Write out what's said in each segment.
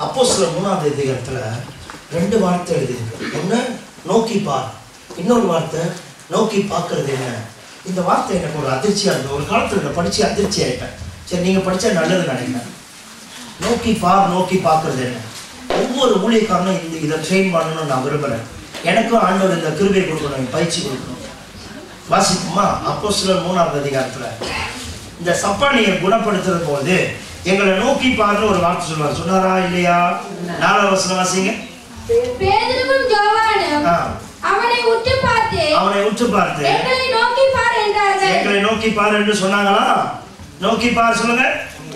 அப்போ சில மூணாவது அதிகாரத்துல ரெண்டு வார்த்தை எழுதியிருக்கு ஒண்ணு நோக்கி பார் இன்னொரு வார்த்தை நோக்கி பார்க்கறது என்ன இந்த வார்த்தை எனக்கு ஒரு அதிர்ச்சியா இருந்தது ஒரு காலத்துல நான் படிச்சு அதிர்ச்சி ஆயிட்டேன் சரி நீங்க படிச்சா நல்லது நினைக்கிறேன் நோக்கி பார் நோக்கி பார்க்கறது என்ன ஒவ்வொரு ஊழியக்காரனும் இந்த இதை ட்ரெயின் பண்ணணும்னு நான் விரும்புறேன் எனக்கும் ஆண்டவர் இந்த கிருபை கொடுக்கணும் பயிற்சி கொடுக்கணும் வாசிப்போமா அப்போ சிலர் மூணாவது அதிகாரத்துல இந்த சப்பானியை குணப்படுத்துறது போது எங்களை நோக்கி பாருன்னு ஒரு வார்த்தை சொல்லுவார் சொன்னாரா இல்லையா நாலாவது வசனம் வாசிங்க பேதுருவும் யோவானும் ஆ. அவனை உற்று பார்த்து அவனை உற்று பார்த்து எங்களை நோக்கி பார் என்றார்கள் எங்களை நோக்கி பார் என்று சொன்னாங்களா நோக்கி பார் சொல்லுங்க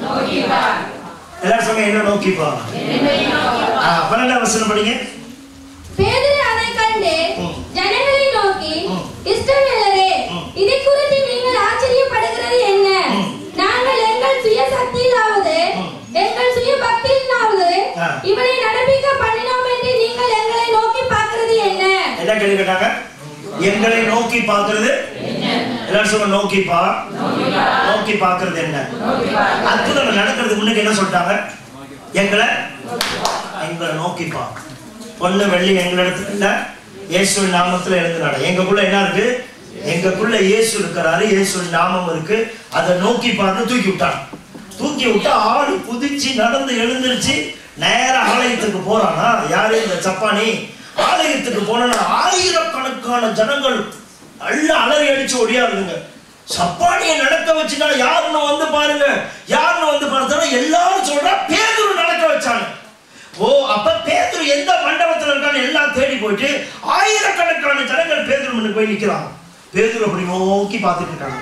எல்லாரும் சொல்லுங்க என்ன நோக்கி பார் ஆ, பன்னெண்டாம் வசனம் படிங்க பேதுரு அதை கண்டு ம். ஜனங்களை நோக்கி ம். இஸ்ரவேலரே ம். இதை குறித்து நீங்கள் ஆச்சரியப்படுகிறது என்ன ம். நாங்கள் எங்கள் சுய சக்தியிலாவது ம். எங்கள் சுய பக்தியிலாவது ஆ. இவனை நடப்பிக்க பண்ணினோம் என்று நீங்கள் எங்களை நோக்கி பார்க்கிறது என்ன என்ன கேள்வி கேட்டாங்க எங்களை நோக்கி பார்க்கிறது எல்லாரும் சொல்லுங்க நோக்கி பார் நோக்கி பார்க்கிறது என்ன அற்புதங்கள் நடக்கிறதுக்கு முன்னுக்கு என்ன சொல்லிட்டாங்க எங்களை எங்களை நோக்கி பார் பொண்ணு வெள்ளி எங்களிடத்துல இல்ல இயேசுவின் நாமத்துல எழுந்து நட எங்களுக்குள்ள என்ன இருக்கு எங்களுக்குள்ள இயேசு இருக்கிறாரு இயேசுவின் நாமம் இருக்கு அதை நோக்கி பார்த்து தூக்கி விட்டான் தூக்கி விட்டா ஆடு குதிச்சு நடந்து எழுந்திருச்சு நேரா ஆலயத்துக்கு போறானா யாரு இந்த சப்பானி ஆலயத்துக்கு போனா ஆயிரக்கணக்கான ஜனங்கள் நல்ல அலறி அடிச்சு ஒடியாருங்க சப்பானியை நடக்க வச்சுனா யாருன்னு வந்து பாருங்க யாருன்னு வந்து பார்த்தா எல்லாரும் சொல்றா பேதுரு நடக்க வச்சாங்க ஓ அப்ப பேதுரு எந்த மண்டபத்துல இருக்கான்னு எல்லாம் தேடி போயிட்டு ஆயிரக்கணக்கான ஜனங்கள் பேதுரு முன்னுக்கு போய் நிக்கிறாங்க பேதுரு அப்படி நோக்கி பார்த்துட்டு இருக்காங்க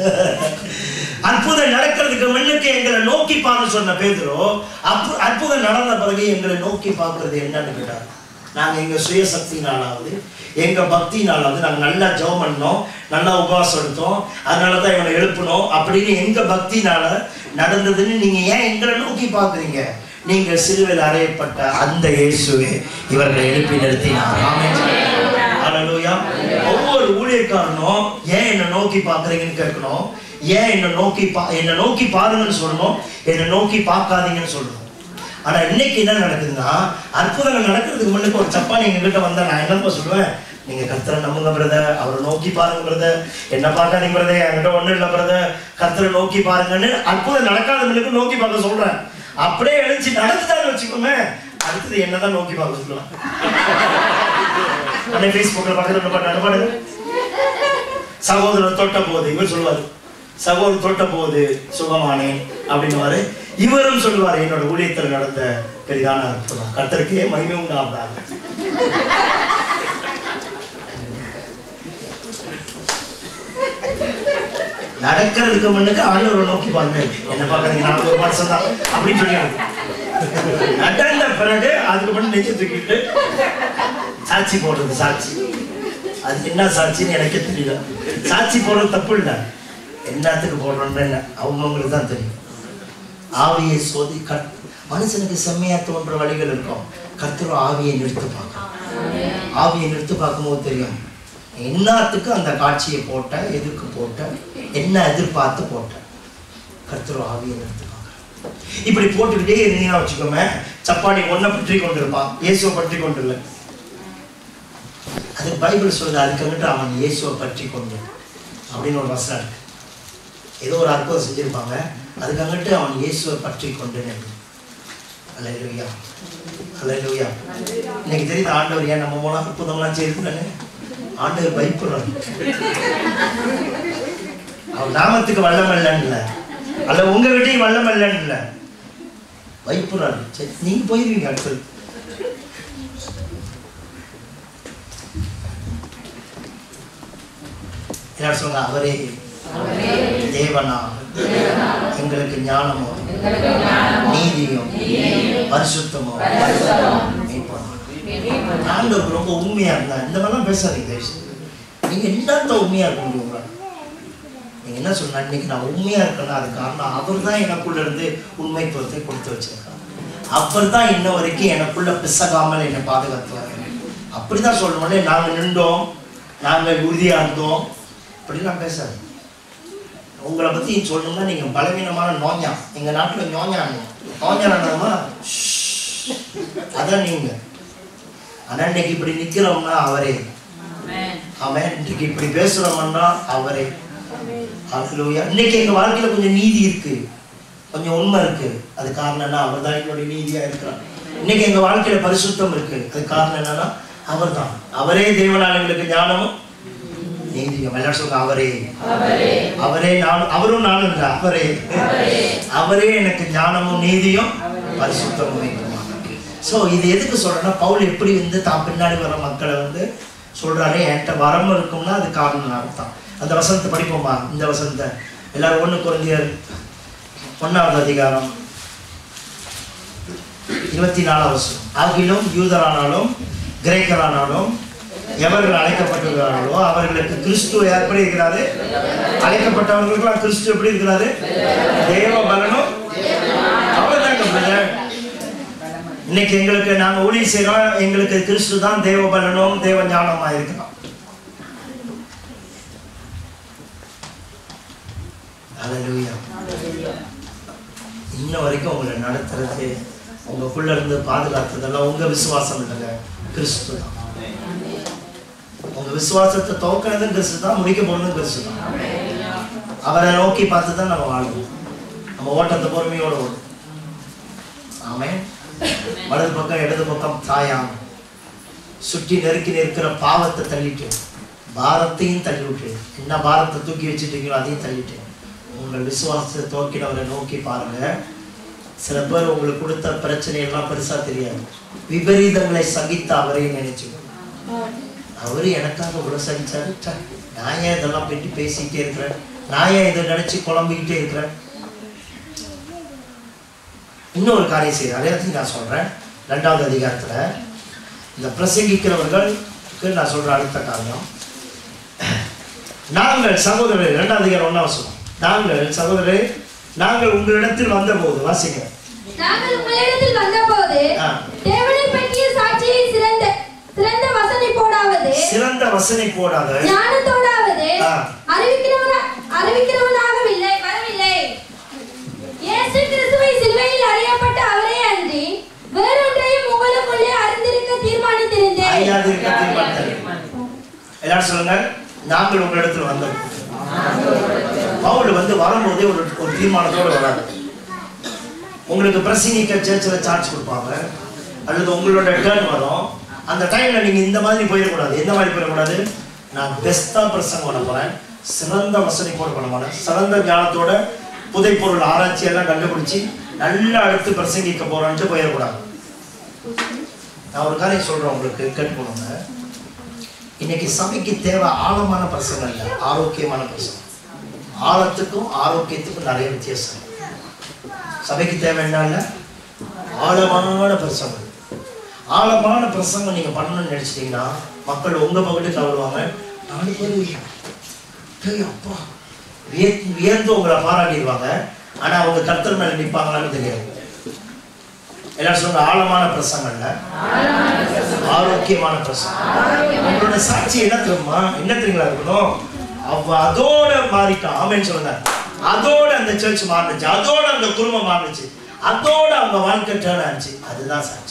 அற்புதம் நடக்கிறதுக்கு முன்னுக்கு எங்களை நோக்கி பார்க்க சொன்ன பேதுரு அற்பு- அற்புதம் நடந்த பிறகு எங்களை நோக்கி பார்க்கிறது என்னன்னு கேட்டாங்க நாங்க எங்க சுயசக்தினாலாவது எங்க பக்தினாலாவது நாங்க நல்லா ஜெபம் பண்ணோம் நல்லா உபவாசம் எடுத்தோம் அதனால தான் இவனை எழுப்பணும் அப்படின்னு எங்க பக்தினால நடந்ததுன்னு நீங்க ஏன் எங்களை நோக்கி பார்க்குறீங்க நீங்க சிலுவையில் அறையப்பட்ட அந்த இயேசுவே இவர்களை எழுப்பி நிறுத்தினார் ஆமென். ஹalleluya. ஒவ்வொரு ஊழியக்காரனும் ஏன் என்னை நோக்கி பார்க்குறீங்கன்னு கேட்கணும் ஏன் என்னை நோக்கி பா என்னை நோக்கி பாருங்கன்னு சொல்லணும் என்னை நோக்கி பார்க்காதீங்கன்னு சொல்லணும் ஆனா இன்னைக்கு என்ன நடக்குதுன்னா அற்புதங்கள் நடக்கிறதுக்கு முன்னுக்கு ஒரு சப்பானி எங்க கிட்ட வந்தா நான் என்னப்பா சொல்லுவேன் நீங்க கர்த்தரை நம்புங்க பிரதர் அவரை நோக்கி பாருங்க பிரதர் என்ன பார்க்காதீங்க பிரதர் என்கிட்ட ஒண்ணும் இல்ல பிரதர் கர்த்தரை நோக்கி பாருங்கன்னு அற்புதம் நடக்காத முன்னுக்கு நோக்கி பார்க்க சொல்றேன் அப்படியே எழுச்சி நடந்துட்டான்னு வச்சுக்கோமே அடுத்தது என்னதான் நோக்கி பார்க்க சொல்லலாம் உடனே ஃபேஸ்புக்கில் பக்கத்தில் நடுப்பாடு சகோதரர் தொட்ட போது இவர் சொல்லுவாரு சகோதரர் தொட்ட போது சுகமானேன் அப்படின்னுவாரு இவரும் சொல்லுவாரு என்னோட ஊழியத்தில் நடந்த பெரிதான அற்புதம் கர்த்தருக்கே மகிமை உண்டாவதாக நடக்கிறதுக்கு முன்னுக்கு ஆண்டவரை நோக்கி பாருங்க என்ன பார்க்கறீங்க நான் ஒரு மனுஷன் தான் அப்படின்னு சொல்லி நடந்த பிறகு அதுக்கு முன்னாடி நெஞ்சு தூக்கிட்டு சாட்சி போடுறது சாட்சி அது என்ன சாட்சின்னு எனக்கே தெரியல சாட்சி போடுறது தப்பு இல்லை என்னத்துக்கு போடுறோம்னு என்ன அவங்கவுங்களுக்கு தான் தெரியும் ஆவியை சோதி கத் மனுஷனுக்கு செம்மையா தோன்ற வழிகள் இருக்கும் கர்த்தர் ஆவியை நிறுத்து பார்க்கணும் ஆவியை நிறுத்து பார்க்கும்போது தெரியும் என்னத்துக்கு அந்த காட்சியை போட்ட எதுக்கு போட்ட என்ன எதிர்பார்த்து போட்ட கர்த்தர் ஆவியை நிறுத்து பார்க்கணும் இப்படி போட்டுக்கிட்டே இருந்தீங்கன்னா வச்சுக்கோமே சப்பானி ஒன்றை பற்றி கொண்டிருப்பான் இயேசுவை பற்றி கொண்டில்லை அது பைபிள் சொல்லுது அதுக்கு அவன் இயேசுவை பற்றி கொண்டு அப்படின்னு ஒரு வசனம் இருக்கு ஏதோ ஒரு அற்புதம் செஞ்சிருப்பாங்க அதுக்காகட்டு அவன் இயேசுவை பற்றி கொண்டு அல்லையா அல்லையா இன்னைக்கு தெரியுது ஆண்டவர் ஏன் நம்ம மூலம் அற்புதம்லாம் செய்திருக்காங்க ஆண்டவர் பயப்படுறாரு அவர் நாமத்துக்கு வல்லம் இல்லைன்னு இல்லை அல்ல உங்க வீட்டையும் வல்லம் இல்லைன்னு இல்லை பயப்படுறாரு சரி நீங்க போயிருவீங்க அடுத்தது எல்லாரும் சொல்லுங்க அவரே தேவனா எங்களுக்கு ஞானமோ நீதியும் பரிசுத்தமோ மீட்பும். ஆண்டவருக்கு ரொம்ப உண்மையா இருந்தா இந்த மாதிரிலாம் பேசாதீங்க தயவு செய்து. நீங்க என்னத்த உண்மையா இருக்க முடியும் உங்களால? நீங்க என்ன சொன்னா இன்னைக்கு நான் உண்மையா இருக்கேன்னா அது காரணம் அவர் தான் எனக்குள்ள இருந்து உண்மை பொறுத்தை கொடுத்து வச்சிருக்காரு அவர் தான் இன்ன வரைக்கும் எனக்குள்ள பிசகாமல் என்னை பாதுகாத்துவார் அப்படிதான் சொல்லணும்னே நாங்க நின்றோம் நாங்க உறுதியா இருந்தோம் அப்படிலாம் பேசாது உங்களை பத்தி சொல்லணும்னா நீங்க பலவீனமான நோஞ்சா எங்க நாட்டுல நோஞ்சா நோஞ்சா நடந்தமா அதான் நீங்க ஆனா இன்னைக்கு இப்படி நிக்கிறோம்னா அவரே அவன் இன்றைக்கு இப்படி பேசுறோம்னா அவரே ஹalleluya இன்னைக்கு எங்க வாழ்க்கையில கொஞ்சம் நீதி இருக்கு கொஞ்சம் உண்மை இருக்கு அது காரணம் என்ன அவர் தான் எங்களுடைய நீதியா இருக்கிறார் இன்னைக்கு எங்க வாழ்க்கையில பரிசுத்தம் இருக்கு அது காரணம் என்னன்னா அவர் தான் அவரே தேவனால் எங்களுக்கு ஞானமும் நீதியும் எல்லாரும் சொல்லுங்க அவரே அவரே நான் அவரும் நானும் இல்லை அவரே அவரே எனக்கு ஞானமும் நீதியும் பரிசுத்தமும் வைக்குமா ஸோ இது எதுக்கு சொல்றேன்னா பவுல் எப்படி வந்து தான் பின்னாடி வர மக்களை வந்து சொல்றாரு என்கிட்ட வரம் இருக்கும்னா அது காரணம் அர்த்தம் அந்த வசனத்தை படிப்போமா இந்த வசனத்தை எல்லாரும் ஒண்ணு குறைந்தியர் ஒன்னாவது அதிகாரம் இருபத்தி நாலாவது வசனம் ஆகிலும் யூதரானாலும் கிரேக்கரானாலும் எவர்கள் அழைக்கப்பட்டிருக்கிறார்களோ அவர்களுக்கு கிறிஸ்து எப்படி இருக்கிறாரு அழைக்கப்பட்டவர்களுக்கெல்லாம் கிறிஸ்து எப்படி இருக்கிறாரு தேவ பலனும் அவ்வளவுதாங்க பிரதர் இன்னைக்கு எங்களுக்கு நாங்க ஊழியம் செய்யறோம் எங்களுக்கு கிறிஸ்து தான் தேவ பலனும் தேவ ஞானமா இருக்கிறோம் Hallelujah. இன்ன வரைக்கும் உங்களை நடத்துறது உங்களுக்குள்ள இருந்து பாதுகாத்ததெல்லாம் உங்க விசுவாசம் இல்லைங்க கிறிஸ்து தான் உங்க விசுவாசத்தை துவக்கினதும் கிறிஸ்து தான் முடிக்க போனதும் கிறிஸ்து தான் அவரை நோக்கி பார்த்து தான் நம்ம வாழணும் நம்ம ஓட்டத்தை பொறுமையோட ஓடும் ஆமென் வலது பக்கம் இடது பக்கம் தாயாம் சுற்றி நெருக்கி நிற்கிற பாவத்தை தள்ளிட்டு பாரத்தையும் தள்ளி விட்டு என்ன பாரத்தை தூக்கி வச்சுட்டீங்களோ அதையும் தள்ளிட்டு உங்கள் விசுவாசத்தை துவக்கினவரை நோக்கி பாருங்க சில பேர் உங்களுக்கு கொடுத்த பிரச்சனை எல்லாம் பெருசா தெரியாது விபரீதங்களை சகித்த அவரையும் நினைச்சுக்கோ அவரு எனக்காக இவ்வளவு சகிச்சாரு ச்சே, நான் ஏன் இதெல்லாம் பற்றி பேசிக்கிட்டே இருக்கிறேன் நான் ஏன் இதை நினைச்சு குழம்பிக்கிட்டே இருக்கிறேன் இன்னொரு காரியம் செய்யறாரு அதையும் நான் சொல்றேன் ரெண்டாவது அதிகாரத்துல இந்த பிரசங்கிக்கிறவர்களுக்கு நான் சொல்ற அடுத்த காரியம் நாங்கள் சகோதரர் இரண்டாவது அதிகாரம் ஒன்றாம் சொல்லுவோம் நாங்கள் சகோதரரே நாங்கள் உங்களிடத்தில் வந்தபோது வாசிங்க நாங்கள் உங்களிடத்தில் வந்தபோது ஆ. தேவனை பற்றிய சாட்சியை சிறந்த சிறந்த வசனை போடாவது சிறந்த வசனை போடாத ஞானத்தோடாவது ஆ. அறிவிக்கிறவனா அறிவிக்கிறவனாகவில்லை வரவில்லை இயேசு கிறிஸ்துவை சிலுவையில் அறியப்பட்ட அவரே அன்றி வேறொன்றையும் உங்களுக்குள்ளே அறிந்திருக்க தீர்மானித்திருந்தேன் அறியாதிருக்க தீர்மானித்தேன். எல்லாரும் சொல்லுங்க நாங்கள் உங்களிடத்தில் வந்தோம் பவுல் வந்து வரும்போதே ஒரு ஒரு தீர்மானத்தோட வராது உங்களுக்கு பிரசங்கிக்க சேர்ச்சில் சார்ஜ் கொடுப்பாங்க அல்லது உங்களோட டேர்ன் வரும் அந்த டைம்ல நீங்க இந்த மாதிரி போயிடக்கூடாது எந்த மாதிரி போயிடக்கூடாது நான் பெஸ்டா பிரசங்கம் பண்ண போறேன் சிறந்த வசனிப்போட பண்ண போறேன் சிறந்த ஞானத்தோட புதைப்பொருள் ஆராய்ச்சி எல்லாம் கண்டுபிடிச்சு நல்லா அடுத்து பிரசங்கிக்க போறேன்ட்டு போயிடக்கூடாது நான் ஒரு காரியம் சொல்றேன் உங்களுக்கு கேட்டுக்கணுங்க இன்னைக்கு சபைக்கு தேவை ஆழமான பிரசங்கம் இல்லை ஆரோக்கியமான பிரசங்கம் ஆழத்துக்கும் ஆரோக்கியத்துக்கும் நிறைய வித்தியாசம் இருக்கு. சபைக்கு தேவை என்ன இல்லை ஆழமான பிரசங்கம் ஆழமான பிரசங்கம் நீங்க பண்ணணும்னு நினைச்சிட்டீங்கன்னா மக்கள் உங்க பக்கத்துக்கு வருவாங்க நாலு பேர் டேய் அப்பா வியந்து வியந்து உங்களை பாராட்டிடுவாங்க ஆனா அவங்க கர்த்தர் மேல நிப்பாங்களான்னு தெரியாது எல்லாரும் சொல்லுங்க ஆழமான பிரசங்கம் இல்ல ஆரோக்கியமான பிரசங்கம் உங்களோட சாட்சி என்ன தெரியுமா என்ன தெரியுங்களா இருக்கணும் அவ அதோட மாறிட்டான் ஆமென்னு சொல்லுங்க அதோட அந்த சர்ச் மாறுனுச்சு அதோட அந்த குடும்பம் மாறுனுச்சு அதோட அவங்க வாழ்க்கை டேர்ன் ஆச்சு அதுதான் சாட்சி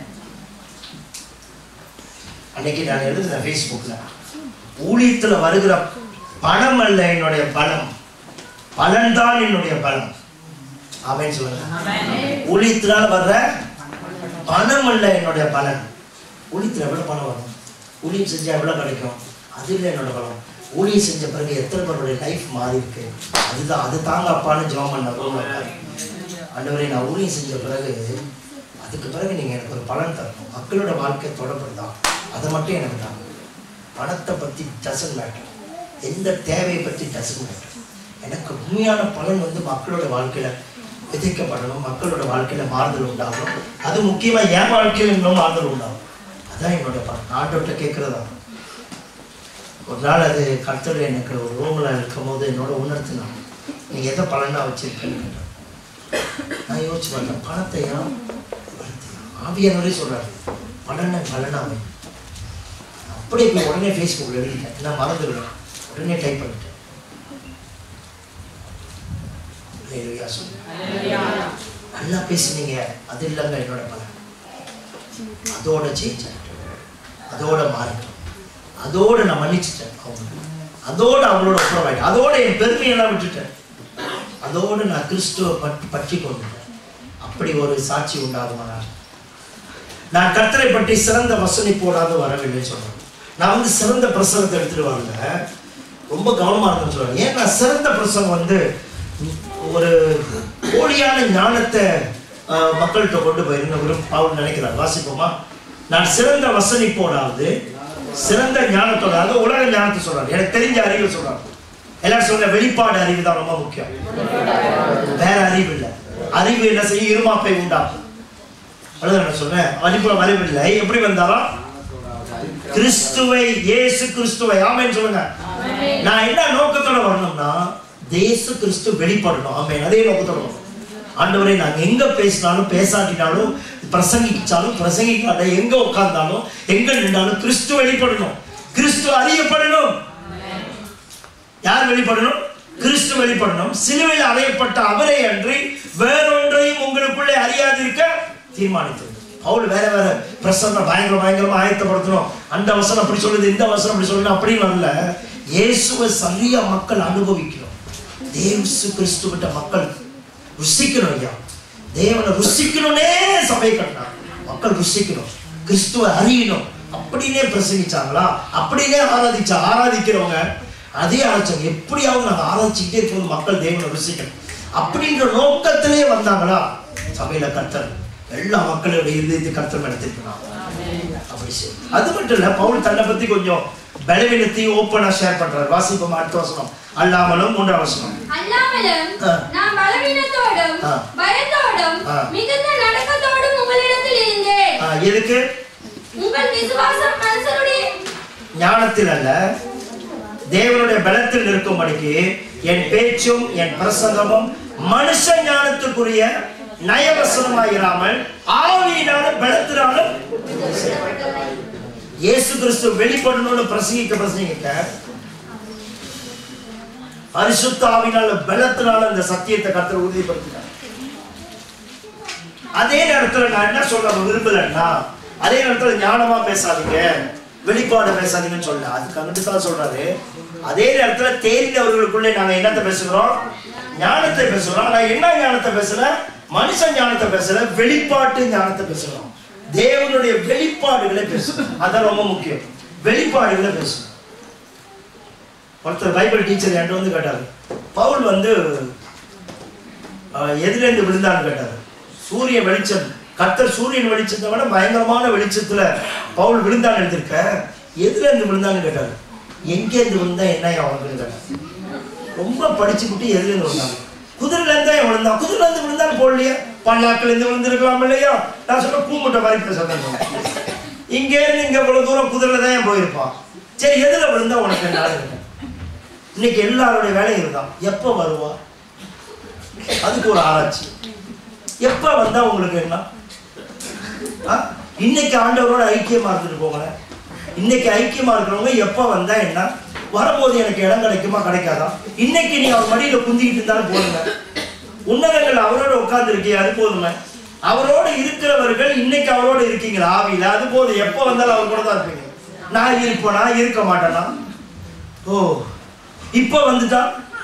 அன்னைக்கு நான் எழுதுனேன் ஃபேஸ்புக்ல ஊழியத்துல வருகிற பணம் அல்ல என்னுடைய பலம் பலன்தான் என்னுடைய பலம் ஆமென்னு சொல்லுங்க ஊழியத்தினால வர்ற பணம் அல்ல என்னுடைய பலன் ஊழியத்தில் எவ்வளவு பணம் வரும் ஊழியம் செஞ்சா எவ்வளவு கிடைக்கும் அது இல்லை என்னோட பலம் ஊழியம் செஞ்ச பிறகு எத்தனை பேருடைய லைஃப் மாறி இருக்கு அதுதான் அது தாங்க அப்பான்னு ஜெபம் பண்ண ரூம்ல ஆண்டவரே நான் ஊழியம் செஞ்ச பிறகு அதுக்கு பிறகு நீங்க எனக்கு ஒரு பலன் தரணும் மக்களோட வாழ்க்கை தொடப்படுதா அதை மட்டும் எனக்கு தாங்க பணத்தை பத்தி டசன் மேட்டர் எந்த தேவையை பத்தி டசன் மேட்டர் எனக்கு உண்மையான பலன் வந்து மக்களோட வாழ்க்கையில விதைக்கப்படணும் மக்களோட வாழ்க்கையில மாறுதல் உண்டாகணும் அது முக்கியமா என் வாழ்க்கையில இன்னும் மாறுதல் உண்டாகும் அதான் என்னோட பலன் ஆண்டோட்ட கேட்கறதா ஒரு நாள் அது கர்த்தர் எனக்கு ஒரு ரூம்ல இருக்கும் போது என்னோட உணர்த்தினான் நீ எதை பலனா வச்சிருக்கேன்னு கேட்டான். நான் யோசிச்சு பார்த்தேன் பணத்தை ஏன் ஆவியானவரே சொல்றாரு பலனை பலனாவை அப்படியே போய் உடனே ஃபேஸ்புக்கில் எழுதிட்டேன் நான் மறந்துடுவேன் உடனே டைப் பண்ணிட்டேன் அல்லேலூயா சொல்லுங்க. நல்லா பேசுனீங்க அது இல்லைங்க என்னோட பலன் அதோட சேஞ்ச் ஆகிட்டோம் அதோட மாறிட்டோம் அதோட நான் மன்னிச்சிட்டேன் அவங்க அதோட அவங்களோட ஒப்புரவாயிட்டேன் அதோட என் பெருமையெல்லாம் விட்டுட்டேன் அதோட நான் கிறிஸ்துவை பற்றி பற்றி கொண்டுட்டேன் அப்படி ஒரு சாட்சி உண்டாகுமானால் நான் கர்த்தரை பற்றி சிறந்த வசனி போடாத வரவில்லை சொல்றேன் நான் வந்து சிறந்த பிரசங்கத்தை எடுத்துட்டு வரல ரொம்ப கவனமா இருக்கணும்னு சொல்றேன் ஏன் நான் சிறந்த பிரசங்கம் வந்து ஒரு போலியான ஞானத்தை ஆஹ், மக்கள்கிட்ட கொண்டு போயிருந்த ஒரு பவுல் நினைக்கிறார் வாசிப்போமா நான் சிறந்த வசனி போடாது சிறந்த ஞானத்தோட அது உலக ஞானத்தை சொல்றாரு எனக்கு தெரிஞ்ச அறிவு சொல்றாரு எல்லாரும் சொல்ற வெளிப்பாடு அறிவு தான் ரொம்ப முக்கியம் வேற அறிவு இல்லை அறிவு என்ன செய்யும் இருமாப்பை உண்டாக்கும் அவ்வளவுதான் நான் சொன்னேன் அறிவு அறிவு இல்லை எப்படி வந்தாலும் கிறிஸ்துவை இயேசு கிறிஸ்துவை ஆமென் சொல்லுங்க நான் என்ன நோக்கத்தோட வரணும்னா தேசு கிறிஸ்து வெளிப்படணும் ஆமென் அதே நோக்கத்தோட வரணும் ஆண்டவரே நாங்க எங்க பேசினாலும் பேசாட்டினாலும் பிரசங்கிச்சாலும் பிரசங்கிக்காட்ட எங்க உட்கார்ந்தாலும் எங்க நின்றாலும் கிறிஸ்து வெளிப்படணும் கிறிஸ்து அறியப்படணும் யார் வெளிப்படணும் கிறிஸ்து வெளிப்படணும் சிலுவையில் அறையப்பட்ட அவரை அன்றி வேறொன்றையும் உங்களுக்குள்ளே அறியாதிருக்க தீர்மானித்தது பவுல் வேற வேற பிரசன்ன பயங்கர பயங்கரமா ஆயத்தப்படுத்தணும் அந்த வசனம் அப்படி சொல்லுது இந்த வசனம் அப்படி சொல்லுது அப்படின்னு வரல இயேசுவை சரியா மக்கள் அனுபவிக்கணும் தேவசு கிறிஸ்துவிட்ட மக்கள் ருசிக்கணும் ஐயா தேவனை ருசிக்கணும்னே சபை கட்டினாங்க மக்கள் ருசிக்கணும் கிறிஸ்துவை அறியணும் அப்படின்னே பிரசங்கிச்சாங்களா அப்படின்னே ஆராதிச்சா ஆராதிக்கிறவங்க அதே ஆராய்ச்சாங்க எப்படியாவது நாங்கள் ஆராய்ச்சிக்கிட்டே இருக்கும்போது மக்கள் தேவனை ருசிக்கணும் அப்படின்ற நோக்கத்திலே வந்தாங்களா சபையில கர்த்தர் எல்லா மக்களுடைய இருதயத்தை கர்த்தர் நடத்திருக்கிறாங்க அப்படி சரி அது மட்டும் இல்ல பவுல் தன்னை பத்தி கொஞ்சம் பலவீனத்தையும் ஓப்பனா ஷேர் பண்றாரு வாசிப்போம் அடுத்த வசனம் அல்லாமலும் மூன்றாம் வசனம் அல்லாமலும் ஆ. நான் பலவீனத்தோடும் ஆ. பயத்தோடும் ஆ. மிகுந்த நடுக்கத்தோடும் உங்களிடத்தில் இருந்தேன் ஆ, எதுக்கு உங்கள் விசுவாசம் மனுஷனுடைய ஞானத்தில் அல்ல தேவனுடைய பலத்தில் இருக்கும்படிக்கு என் பேச்சும் என் பிரசங்கமும் மனுஷ ஞானத்துக்குரிய நயவசனமாயிராமல் ஆவியினாலும் பலத்தினாலும் இயேசு கிறிஸ்து வெளிப்படணும்னு பிரசங்கிக்க பிரசங்கிக்க பரிசுத்த ஆவினால பலத்தினால இந்த சத்தியத்தை கர்த்தர் உறுதிப்படுத்தினார் அதே நேரத்துல நான் என்ன சொல்ல விரும்பலன்னா அதே நேரத்துல ஞானமா பேசாதீங்க வெளிப்பாடு பேசாதீங்கன்னு சொல்ல அதுக்கு அங்கிட்டு தான் சொல்றாரு அதே நேரத்துல தேறினவர்களுக்குள்ளே நாங்க என்னத்தை பேசுகிறோம் ஞானத்தை பேசுகிறோம் ஆனா என்ன ஞானத்தை பேசல மனுஷ ஞானத்தை பேசல வெளிப்பாட்டு ஞானத்தை பேசுகிறோம் தேவனுடைய வெளிப்பாடுகளை பேசுறோம் அதான் ரொம்ப முக்கியம் வெளிப்பாடுகளை பேசுறோம் ஒருத்தர் பைபிள் டீச்சர் என்கிட்ட வந்து கேட்டாரு பவுல் வந்து அஹ், எதுலேருந்து விழுந்தான்னு கேட்டாரு சூரிய வெளிச்சம் கர்த்தர் சூரியன் வெளிச்சத்தை விட பயங்கரமான வெளிச்சத்துல பவுல் விழுந்தான்னு எழுதியிருக்க எதுல இருந்து விழுந்தான்னு கேட்டாரு எங்க இருந்து விழுந்தா என்ன அவனுக்கு கேட்டாரு ரொம்ப படிச்சுக்கிட்டு எதுல இருந்து விழுந்தாங்க குதிரைல இருந்தா ஏன் விழுந்தான் குதிரைல இருந்து விழுந்தான்னு போடலையே பல்லாக்குல இருந்து விழுந்திருக்கலாம் இல்லையா நான் சொல்ல பூமுட்டை மாதிரி பேசுறேன் இங்க இருந்து இங்க இவ்வளவு தூரம் குதிரைல தான் ஏன் போயிருப்பான் சரி எதுல விழுந்தா உனக்கு என்ன கேட்டேன் இன்னைக்கு எல்லாருடைய வேலையும் இதுதான் எப்போ வருவா அதுக்கு ஒரு ஆராய்ச்சி எப்ப வந்தா உங்களுக்கு என்ன ஆ? இன்னைக்கு ஆண்டவரோட ஐக்கியமா இருந்துட்டு போங்களேன் இன்னைக்கு ஐக்கியமா இருக்கிறவங்க எப்ப வந்தா என்ன வரும்போது எனக்கு இடம் கிடைக்குமா கிடைக்காதா இன்னைக்கு நீ அவர் மடியில குந்திக்கிட்டு இருந்தாலும் போதுங்க உன்னதங்கள் அவரோட உட்கார்ந்து இருக்கிய அது போதுமே அவரோட இருக்கிறவர்கள் இன்னைக்கு அவரோட இருக்கீங்களா ஆவியில அது போதும் எப்ப வந்தாலும் அவர் கூட தான் இருப்பீங்க நான் இருப்பேனா இருக்க மாட்டேனா ஓ இப்ப வந்துட்டா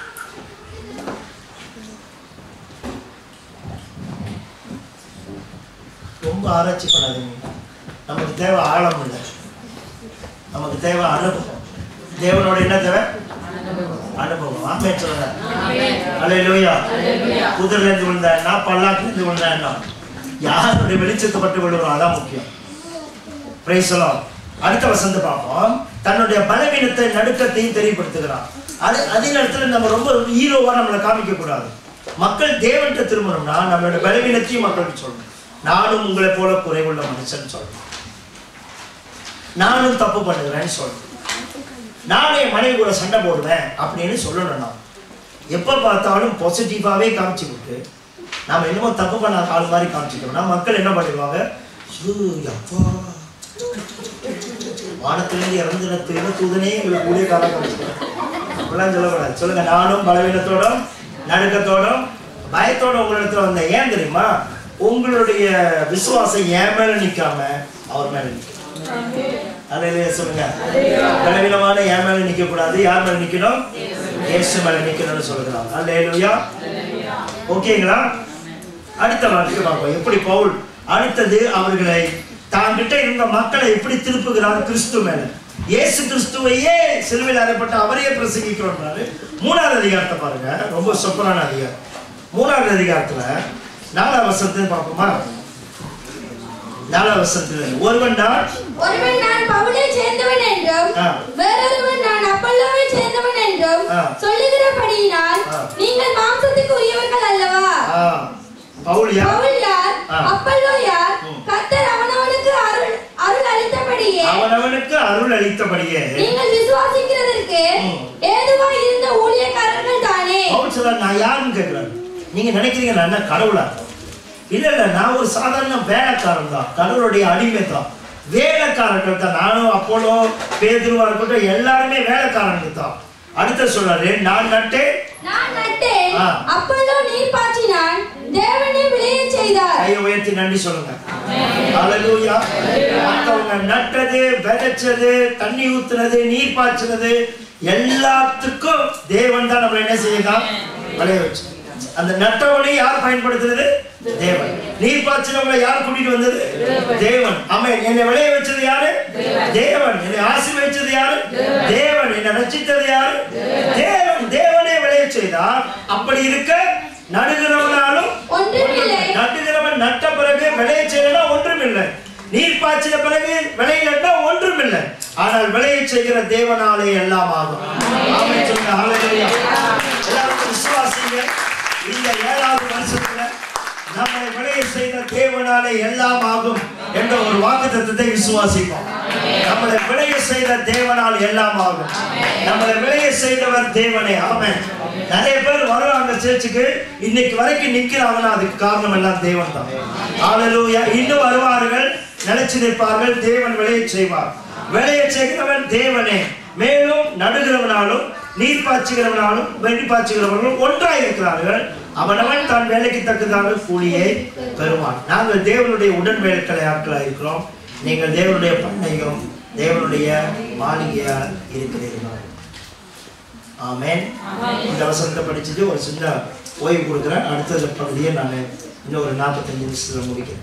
ரொம்ப ஆராய்ச்சி பண்ணாதீங்க நமக்கு தேவை ஆழம் இல்லை நமக்கு தேவை அனுபவம் தேவனோட என்ன தேவை அனுபவம் ஆமே சொல்லுங்க அலே லோயா குதிரைல இருந்து விழுந்தா என்ன பல்லாக்குல இருந்து விழுந்தா என்ன யாருடைய வெளிச்சத்தை பட்டு விழுகிறோம் அதான் முக்கியம் பிரைசலாம் அடுத்த வசந்த பார்ப்போம் தன்னுடைய பலவீனத்தை நடுக்கத்தையும் தெரியப்படுத்துகிறான் அது அதே நேரத்தில் நம்ம ரொம்ப ஹீரோவா நம்மளை காமிக்க கூடாது மக்கள் தேவன்கிட்ட திரும்பணும்னா நம்மளோட பலவீனத்தையும் மக்களுக்கு சொல்லணும் நானும் உங்களை போல குறைவுள்ள மனுஷன் சொல்லணும் நானும் தப்பு பண்ணுகிறேன்னு சொல்லணும் நானே மனைவி கூட சண்டை போடுவேன் அப்படின்னு சொல்லணும் நான் எப்போ பார்த்தாலும் பாசிட்டிவாகவே காமிச்சு விட்டு நாம என்னமோ தப்பு பண்ணாத ஆள் மாதிரி காமிச்சிட்டோம்னா மக்கள் என்ன பண்ணிடுவாங்க "ஐயோ, அப்பா வானத்திலிருந்து இறந்து திரும்ப தூதனே எங்களை கூடிய காலம் காமிச்சிக்கிறேன் அப்படிலாம் சொல்லக்கூடாது சொல்லுங்க நானும் பலவீனத்தோடும் நடுக்கத்தோடும் பயத்தோட உங்களிடத்துல வந்தேன் ஏன் தெரியுமா உங்களுடைய விசுவாசம் என் மேல நிக்காம அவர் மேல நிக்கணும் அல்லையா சொல்லுங்க பலவீனமான என் மேல நிக்க கூடாது யார் மேல நிக்கணும் இயேசு மேல நிக்கணும்னு சொல்லுகிறாங்க அல்லேலூயா ஓகேங்களா அடுத்த வார்த்தை பார்ப்போம் எப்படி பவுல் அடுத்தது அவர்களை தாங்கிட்ட இருந்த மக்களை எப்படி திருப்புகிறார் கிறிஸ்து மேல இயேசு கிறிஸ்துவையே சிலுவையில் அறைப்பட்ட அவரையே பிரசங்கிக்கிறோம்னாரு மூணாவது அதிகாரத்தை பாருங்க ரொம்ப சொப்பரான அதிகாரம் மூணாவது அதிகாரத்துல நாலாவது வசனத்தை பார்ப்போமா நாலாவது வசனத்துல ஒருவன் தான் ஒருவன் நான் பவுலை சேர்ந்தவன் என்றும் ஆ. வேறொருவன் நான் அப்பல்லோவை சேர்ந்தவன் என்றும் ஆ. சொல்லுகிறபடியினால் ஆ. நீங்கள் மாம்சத்துக்கு உரியவர்கள் அல்லவா ஆ, பவுல் யார் பவுல் யார் ஆ. அப்பல்லோ யார் ம். கர்த்தர் அவனவனுக்கு அருள் அருள் அளித்தபடியே அவனவனுக்கு அருள் அளித்தபடியே நீங்கள் விசுவாசிக்கிறதற்கு ம். ஏதுவாய் இருந்த ஊழியக்காரர்கள் தானே பவுல் சொல்றார் நான் யாருன்னு கேட்கிறாரு நீங்க நினைக்கிறீங்க நான் என்ன கடவுளா இல்ல இல்ல நான் ஒரு சாதாரண வேலைக்காரன் தான் கடவுளுடைய அடிமை தான் வேலைக்காரர்கள் தான் நானும் அப்போலோ பேதுருவா இருக்கட்டும் எல்லாருமே வேலைக்காரர்கள் தான் அடுத்த சொல்றாரு நான் நட்டேன் நான் நட்டேன் ஆ. அப்பல்லோ நீர் பாய்ச்சினான் தேவனே விளையச் செய்தார் கையை உயர்த்தி நன்றி சொல்லுங்க ஹalleluya மத்தவங்க நட்டது விதைச்சது தண்ணி ஊத்துனது நீர் பாய்ச்சினது எல்லாத்துக்கும் தேவன் தான் நம்மள என்ன செய்யலாம் விளைய வச்சு அந்த நட்டவனை யார் பயன்படுத்துறது தேவன் நீர் பாய்ச்சினவங்களை யார் கூட்டிட்டு வந்தது தேவன் ஆமென் என்னை விளைய வச்சது யாரு தேவன் என்னை ஆசீர்வதிச்சது யாரு தேவன் என்னை ரட்சித்தது யாரு தேவன் தேவனே விளைய செய்தார் அப்படி இருக்க நடுகிறவனாலும் ஒன்றுமில்லை நட்டுகிறவன் நட்ட பிறகு விளைய செய்யலனா ஒன்றும் இல்லை நீர் பாய்ச்சின பிறகு விளையிலன்னா ஒன்றும் இல்லை ஆனால் விளைய செய்கிற தேவனாலே எல்லாம் ஆகும் ஆமென் சொல்லுங்க ஹalleluya எல்லாரும் விசுவாசிங்க இந்த ஏழாவது வருஷத்துல நம்மை விளைய செய்த தேவனாலே எல்லாம் ஆகும் என்ற ஒரு வாக்குத்தத்தத்தை விசுவாசிப்போம் நம்மளை விளைய செய்த தேவனால் எல்லாம் ஆகும் நம்மளை விளைய செய்தவர் தேவனே ஆமென் நிறைய பேர் வருவாங்க சேர்ச்சுக்கு இன்னைக்கு வரைக்கும் நிக்கிறாங்கன்னா அதுக்கு காரணம் எல்லாம் தேவன் தான் ஹalleluya இன்னும் வருவார்கள் நிலைச்சு நிற்பார்கள் தேவன் விளைய செய்வார் விளைய செய்கிறவன் தேவனே மேலும் நடுகிறவனாலும் நீர் பாய்ச்சுகிறவனாலும் வெடி பாய்ச்சுகிறவர்களும் ஒன்றாய் இருக்கிறார்கள் அவனவன் தான் வேலைக்கு தக்கதாக கூலியை பெறுவான் நாங்கள் தேவனுடைய உடன் வேலைக்களை ஆட்களாக இருக்கிறோம் நீங்கள் தேவனுடைய பண்ணையும் தேவனுடைய மாளிகையா இருக்கிறீர்கள் ஆமென் இந்த வசனத்தை படிச்சுட்டு ஒரு சின்ன ஓய்வு கொடுக்குறேன் அடுத்த பகுதியை நான் இன்னும் ஒரு நாற்பத்தஞ்சு நிமிஷத்துல முடிக்கிறேன்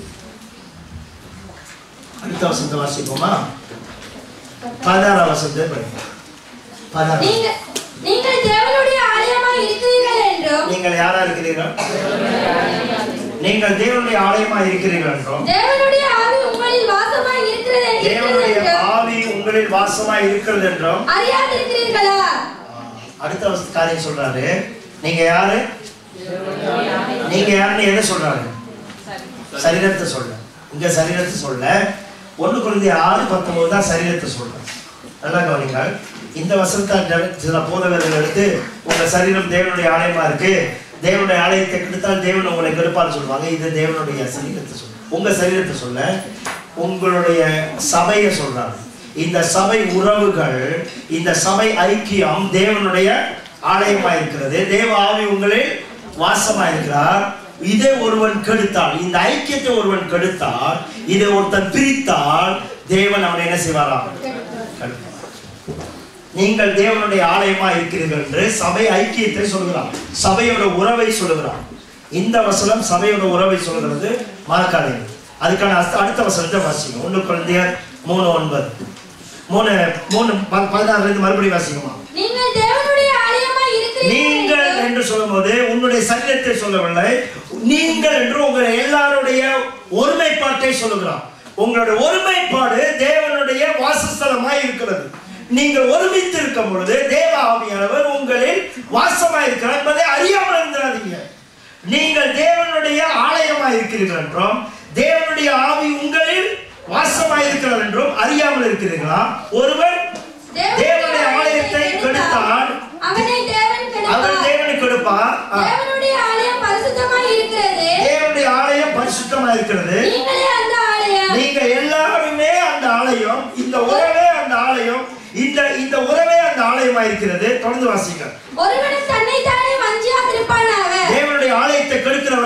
அடுத்த வசனத்தை வாசிப்போமா பதினாறாம் வசனத்தை படிப்போம் பதினாறு நீங்கள் நீங்கள் தேவனுடைய ஆலயமாய் இருக்கிறீர்கள் என்றும் நீங்கள் யாரா இருக்கிறீர்கள் நீங்கள் தேவனுடைய ஆலயமா இருக்கிறீர்கள் என்றும் தேவனுடைய ஆவி உங்களில் வாசமாய் இருக்கிறது இருக்கிறது தேவனுடைய என்றும் ஆவி உங்களில் வாசமா இருக்கிறது என்றும் அறியாதிருக்கிறீர்களா அடுத்த வச- காரியம் சொல்றாரு நீங்க யாரு நீங்க யாருன்னு எதை சொல்றாரு சரீரத்தை சொல்ல இங்க சரீரத்தை சொல்ல ஒண்ணு குழந்தை ஆறு பத்தொன்பது தான் சரீரத்தை சொல்ற நல்லா கவனிங்க இந்த வசனத்தை ஜன- சில போதகர்கள் எடுத்து உங்க சரீரம் தேவனுடைய ஆலயமா இருக்கு தேவனுடைய ஆலயத்தை கெடுத்தால் தேவன் உங்களை கெடுப்பான்னு சொல்லுவாங்க இது தேவனுடைய சரீரத்தை சொல்ல உங்க சரீரத்தை சொல்ல உங்களுடைய சபையை சொல்றாங்க இந்த சபை உறவுகள் இந்த சபை ஐக்கியம் தேவனுடைய ஆலயமா இருக்கிறது தேவ ஆவி உங்களில் வாசமா இருக்கிறார் இதை ஒருவன் கெடுத்தால் இந்த ஐக்கியத்தை ஒருவன் கெடுத்தால் இதை ஒருத்தன் பிரித்தால் தேவன் அவனை என்ன செய்வாராம் கெடுப்பார். நீங்கள் தேவனுடைய ஆலயமா இருக்கிறீர்கள் என்று சபை ஐக்கியத்தை சொல்கிறான் சபையோட உறவை சொல்லுகிறான் இந்த வசனம் சபையோட உறவை சொல்கிறது மறக்காதீங்க அதுக்கான அஸ்த- அடுத்த வசனத்தை வாசிங்க ஒண்ணு குழந்தையர் மூணு ஒன்பது மூணு மூணு ப- பதினாறுல இருந்து மறுபடியும் வாசிக்குமா நீங்கள் தேவனுடைய ஆலயமாய் இருக்கிறீர்கள் நீங்கள் என்றும் என்று சொல்லும்போது உன்னுடைய சரீரத்தை சொல்லவில்லை நீங்கள் என்று உங்கள் எல்லாருடைய ஒருமைப்பாட்டை சொல்லுகிறான் உங்களுடைய ஒருமைப்பாடு தேவனுடைய வாசஸ்தலமாய் இருக்கிறது நீங்கள் ஒருமித்து இருக்கும் பொழுது தேவ ஆவியானவர் உங்களில் வாசமாய் இருக்கிறார் என்பதை அறியாமல் இருந்துடாதீங்க நீங்கள் தேவனுடைய ஆலயமாய் இருக்கிறீர்கள் என்றும் தேவனுடைய ஆவி உங்களில் வாசமாய் இருக்கிறார் என்றும் அறியாமல் இருக்கிறீர்களா ஒருவன் தேவனுடைய ஆலயத்தை கெடுத்தான் அவனை தேவன் அவர் கெடுப்பார் தேவனுக்கு கொடுப்பார் ஆ. தேவனுடைய ஆலயம் பரிசுத்தமாய் இருக்கிறது தேவனுடைய ஆலயம் பரிசுத்தமா இருக்கிறது நீங்களே அந்த ஆலயம் நீங்க எல்லாருமே அந்த ஆலயம் இந்த உறவே அந்த ஆலயம் இந்த இந்த உறவே அந்த ஆலயமா இருக்கிறது தொடர்ந்து வாசிங்க ஒருவனும் தன்னைத்தானே வஞ்சியாதிருப்பானாக தேவனுடைய ஆலயத்தை கெடுக்கிறவர்கள் இப்படி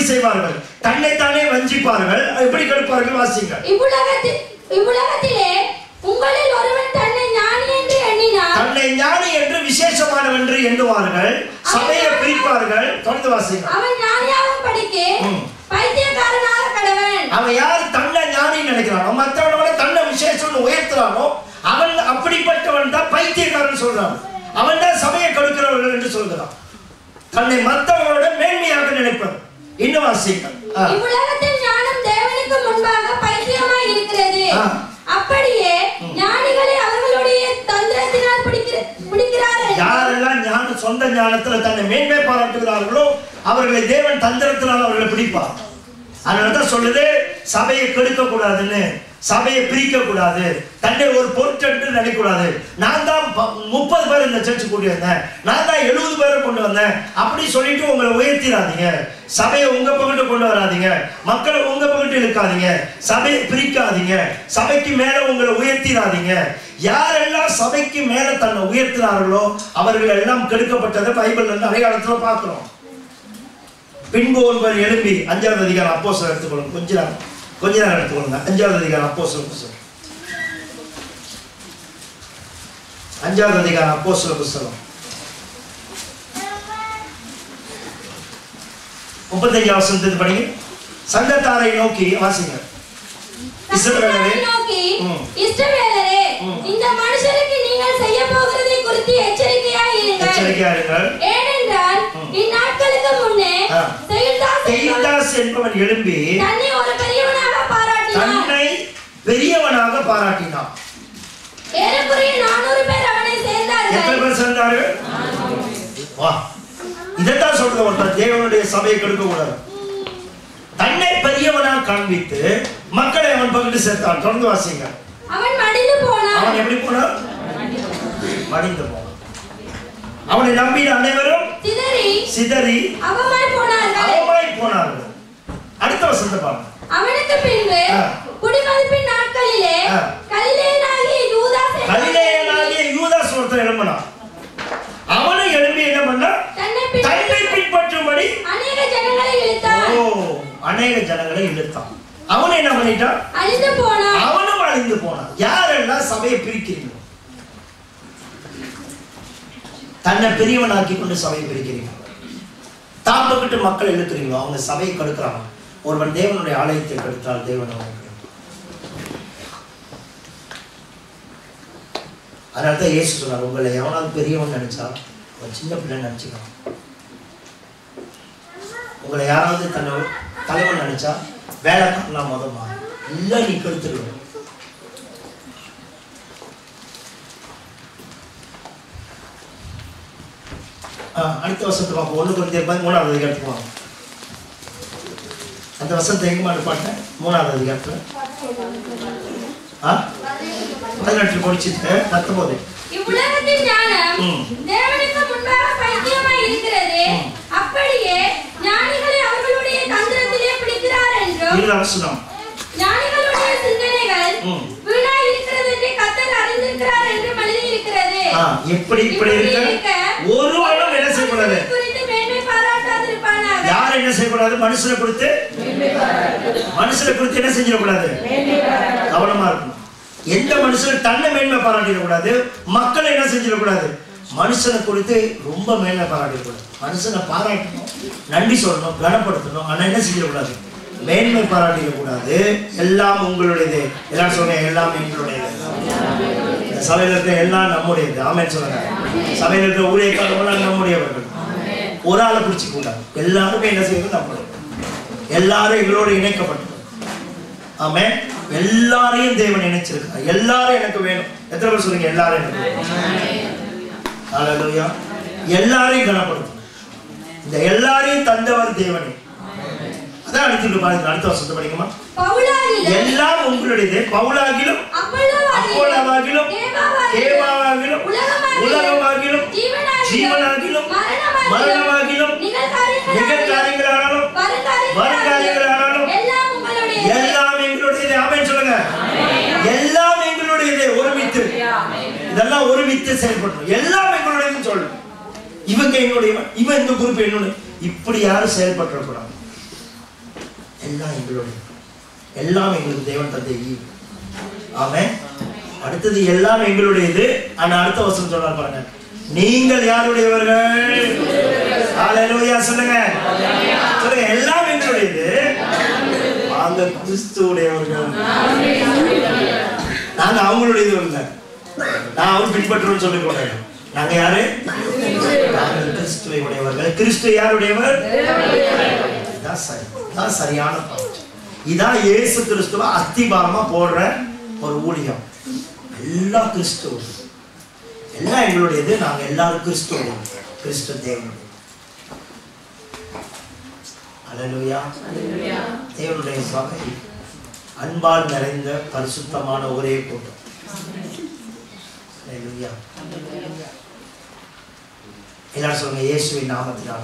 செய்வார்கள் தன்னைத்தானே வஞ்சிப்பார்கள் எப்படி கெடுப்பார்கள் வாசிங்க இவ்வுலகத்தில் இவ்வுலகத்திலே உங்களில் ஒருவன் தன்னை ஞானி என்று எண்ணினார் தன்னை ஞானி என்று விசேஷமானவன் என்று எண்ணுவார்கள் சபையை பிரிப்பார்கள் தொடர்ந்து வாசிங்க அவன் ஞானியாகும் படிக்கு ம். பைத்தியக்காரனாக கடவன் அவன் யார் தன்னை ஞானின்னு நினைக்கிறானோ மற்றவனோட தன்னை விசேஷம்னு உயர்த்துறானோ அவன் அப்படிப்பட்டவன் தான் பைத்தியக்காரன் சொல்றான் அவன் தான் சபையை கொடுக்கிறவர்கள் என்று சொல்கிறான் தன்னை மற்றவனோட மேன்மையாக நினைப்பது இன்னும் வாசிங்க ஆ. இவ்வுலகத்தில் ஞானம் தேவனுக்கு முன்பாக பைத்தியமாய் இருக்கிறது ஆ. அப்படியே ஞானிகளை அவர்களுடைய தந்திரத்தினால் பிடிக்கிற பிடிக்கிறார்கள் யாரெல்லாம் ஞான சொந்த ஞானத்துல தன்னை மேன்மை பாராட்டுகிறார்களோ அவர்களை தேவன் தந்திரத்தினால் அவர்களை பிடிப்பார் அதனால தான் சொல்லுது சபையை கெடுக்க கூடாதுன்னு சபையை பிரிக்க கூடாது தன்னை ஒரு பொருட்டென்று நினைக்கக்கூடாது நான் தான் முப்பது பேர் இந்த சர்ச்சு கூட்டி வந்தேன் நான் தான் எழுபது பேரை கொண்டு வந்தேன் அப்படி சொல்லிட்டு உங்களை உயர்த்திடாதீங்க சபையை உங்க பக்கத்து கொண்டு வராதீங்க மக்களை உங்க பக்கத்து இழுக்காதீங்க சபையை பிரிக்காதீங்க சபைக்கு மேல உங்களை உயர்த்திடாதீங்க யாரெல்லாம் சபைக்கு மேல தன்னை உயர்த்தினார்களோ அவர்கள் எல்லாம் கெடுக்கப்பட்டதை பைபிள்ல இருந்து அடையாளத்துல பார்க்கிறோம் பின்பு ஒருவர் எழும்பி அஞ்சாவது அதிகாரம் அப்போ எடுத்துக்கொள்ளுங்க கொஞ்ச நேரம் கொஞ்ச நேரம் எடுத்துக்கொள்ளுங்க அஞ்சாவது அதிகாரம் அப்போ புஸ்தகம் அஞ்சாவது அதிகாரம் அப்போ புஸ்தகம் முப்பத்தஞ்சாவது வசனத்தை படிங்க சங்கத்தாரை நோக்கி வாசிங்க இஸ்ரவேலரே, கர்த்தரை நோக்கி ம். இஸ்ரவேலரே ம். இந்த மனுஷருக்கு நீங்கள் செய்ய போகிறதை குறித்து எச்சரிக்கையாய் இருங்கள் எச்சரிக்கையா இருங்கள் ஏனென்றால் ம். இந்நாட்களுக்கு முன்னே ஆ. செயல்தாஸ் என்பவன் தெய்தாஸ் என்பவன் எழும்பி தன்னை ஒரு பெரியவனாக பாராட்டினான் தன்னை பெரியவனாக பாராட்டினான் ஏறக்குறைய நானூறு பேர் அவனை எத்தனை சேர்ந்தார்கள் பேர் சேர்ந்தார்கள் வா இதைத்தான் சொல்றது ஒருத்தர் தேவனுடைய சபையை கெடுக்க கூடாது தன்னை பெரியவனாக காண்பித்து மக்களை அவன் பகிர்ந்து சேர்த்தான் தொடர்ந்து வாசிங்க அவன் மடிந்து போனான் அவன் எப்படி போனான் மடிந்து போனான் அவனை நம்பின அனைவரும் சிதறி சிதறி அவமாய் போனார்கள் அவமாய் போனார்கள் அடுத்த வசந்த பாருங்க அவனுக்கு பின்பு ஆ. குடிமதிப்பின் நாட்களிலே ஆ. கலிலேயனாகிய யூதாஸ் என்பவன் கலிலேயனாகிய யூதாஸ் ஒருத்தன் எழும்பினான் அவனும் எழும்பி என்ன பண்ணா தன்னை பின் தன்னை பின்பற்றும்படி அநேக ஜனங்களை இழுத்தான் ஓ அநேக ஜனங்களை இழுத்தான் அவன் என்ன பண்ணிட்டான் அழிந்து போனான் அவனும் அழிந்து போனான் யாரெல்லாம் சபையை பிரிக்கிறீங்க தன்னை பெரியவனாக்கி கொண்டு சபையை பிரிக்கிறீங்க தாப்பக்கிட்டு மக்கள் இழுக்கிறீங்களோ அவங்க சபையை கெடுக்கிறாங்க ஒருவன் தேவனுடைய ஆலயத்தை கெடுத்தால் தேவன் அவனை கெடுப்பார். அதனால தான் இயேசு சொன்னார் உங்களை எவனாவது பெரியவன் நினைச்சா ஒரு சின்ன பிள்ளை நினைச்சுக்கலாம் உங்களை யாராவது தன்னை தலைவன் நினைச்சா வேலைக்காரனா முத மாறும் இல்லை நீ கெடுத்துடுவேன் ஆ, அடுத்த வருஷத்தை பார்ப்போம் ஒன்று கொஞ்சம் மூணாவது அதிகாரத்துக்கு வாங்க அந்த வருஷத்தை எங்க மாட்டு பாட்டேன் மூணாவது அதிகாரத்தில் ஆ பதினெட்டு முடிச்சுட்டு பத்தொம்போது இவ்வுலகத்தின் ஞானம் ம். தேவனுக்கு முன்பாக பைத்தியமாய் இருக்கிறது ம். அப்படியே ஞானிகளை அவர்களுடைய தந்திரத்திலே பிடிக்கிறார் என்றும் இருபது வசனம் ஞானிகளுடைய சிந்தனைகள் ம். வீணாய் இருக்கிறது என்று கத்தர் அறிந்திருக்கிறார் என்று எழுதியிருக்கிறது ஆ எப்படி இப்படி இருக்க ஒருவனும் என்ன செய்யக்கூடாது மனுஷனை குறித்து மேன்மை பாராட்டாதிருப்பானாக யார் என்ன செய்யக்கூடாது மனுஷனை கொடுத்து மனுஷனை குறித்து என்ன செஞ்சிடக்கூடாது கவனமா இருக்கணும் எந்த மனுஷனும் தன்னை மேன்மை பாராட்டிடக்கூடாது மக்களை என்ன செஞ்சிடக்கூடாது மனுஷனை குறித்து ரொம்ப மேன்மை பாராட்டிடக்கூடாது மனுஷனை பாராட்டணும் நன்றி சொல்லணும் கனப்படுத்தணும் ஆனா என்ன செஞ்சிடக்கூடாது மேன்மை பாராட்டிடக்கூடாது எல்லாம் உங்களுடையது எல்லாம் சொல்லுங்க எல்லாம் எங்களுடையது இந்த சபையில் இருக்கிற எல்லாம் நம்முடையது ஆமென் சொல்லுங்க சபையில் இருக்கிற ஊழியக்காரங்களாம் நம்முடையவர்கள் ஒரு ஆளை பிடிச்சிக்க கூடாது எல்லாருமே என்ன செய்யணும் நம்மளுடைய எல்லாரும் எங்களோடு இணைக்கப்பட்டது ஆமே எல்லாரையும் தேவன் இணைச்சிருக்கார் எல்லாரும் எனக்கு வேணும் எத்தனை பேர் சொல்லுங்க எல்லாரும் எனக்கு வேணும் ஹalleluya எல்லாரையும் கனப்படுத்தும் இந்த எல்லாரையும் தந்தவர் தேவனே அதான் அடுத்து பாருங்க அடுத்த வருஷத்தை படிக்குமா பவுலாகிலும் எல்லாம் உங்களுடையது பவுலாகிலும் அப்போலாவாகிலும் கேவாவாகிலும் உலகமாகிலும் ஜீவனாகிலும் மரணமாகிலும் நிகழ்காரியங்களானாலும் வருங்காரியங்களானாலும் எல்லாம் உங்களுடையது எல்லாம் எங்களுடையது ஆமென் சொல்லுங்க எல்லாம் எங்களுடையது ஒருமித்து இதெல்லாம் ஒருமித்து செயல்படணும் எல்லாம் எங்களுடையதுன்னு சொல்லணும் இவங்க எங்களுடைய இவன் இந்த குரூப் என்னோட இப்படி யாரும் செயல்பட்டுறக்கூடாது எல்லாம் எங்களுடைய எல்லாம் எங்களுக்கு தேவன் தந்தை ஈவு ஆமென் அடுத்தது எல்லாம் எங்களுடையது ஆனா அடுத்த வசனம் சொல்றார் பாருங்க நீங்கள் யாருடையவர்கள் ஹalleluya சொல்லுங்க சொல்லுங்க எல்லாம் எங்களுடையது நாங்க கிறிஸ்துவுடையவர்கள் நாங்க அவங்களுடையது இல்லை நான் அவன் பின்பற்றுன்னு சொல்லி போறேன் நாங்க யாரு நாங்கள் கிறிஸ்துவை உடையவர்கள் கிறிஸ்து யாருடையவர் இதான் சரி இதான் சரியான பாயிண்ட் இதான் இயேசு கிறிஸ்துவ அஸ்திபாரமா போடுற ஒரு ஊழியம் எல்லாம் கிறிஸ்துவ எல்லாம் எங்களுடையது நாங்க எல்லாரும் கிறிஸ்துவ கிறிஸ்து தேவனுடைய அல்லேலூயா தேவனுடைய சபை அன்பால் நிறைந்த பரிசுத்தமான ஒரே கூட்டம் அல்லேலூயா எல்லாரும் சொல்லுங்க இயேசுவின் நாமத்தினால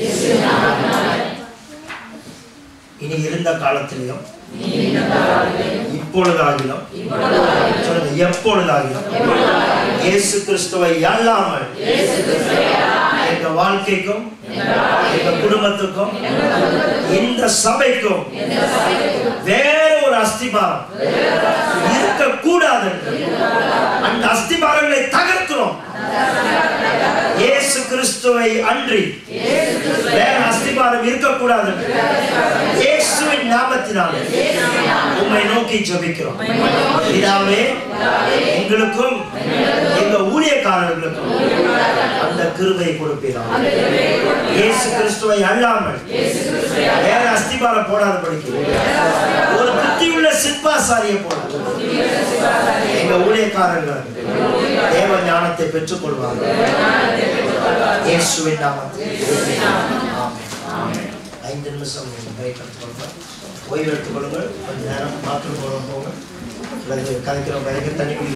இனி இருந்த காலத்திலையும் இப்பொழுதாகிலும் சொல்லுங்க எப்பொழுதாகிலும் இயேசு கிறிஸ்துவை அல்லாமல் எங்க வாழ்க்கைக்கும் எங்க குடும்பத்துக்கும் இந்த சபைக்கும் வேற ஒரு அஸ்திபாரம் இருக்கக்கூடாது அந்த அஸ்திபாரங்களை தகர்க்கிறோம் இயேசு கிறிஸ்துவை அன்றி வேற அஸ்திபாரம் இருக்கக்கூடாது இயேசுவின் நாமத்தினாலே உம்மை நோக்கி ஜெபிக்கிறோம் பிதாவே எங்களுக்கும் எங்க ஊழியக்காரர்களுக்கும் அந்த கிருபை கொடுப்பீராக இயேசு கிறிஸ்துவை அல்லாமல் வேற அஸ்திபாரம் போடாதபடிக்கு ஒரு புத்தியுள்ள சிற்பாசாரியை போல எங்க ஊழியக்காரர்கள் தேவ ஞானத்தை பெற்றுக் கொள்வார்கள் இயேசுவின் நாமத்தில் ஆமென். ஐந்து நிமிஷம் பிரேக் எடுத்துக்கொள்ளுங்கள் ஓய்வு எடுத்துக்கொள்ளுங்கள் கொஞ்ச நேரம் பாத்ரூம் போக போங்க அல்லது கதைக்கிற பயங்கர தண்ணி குடி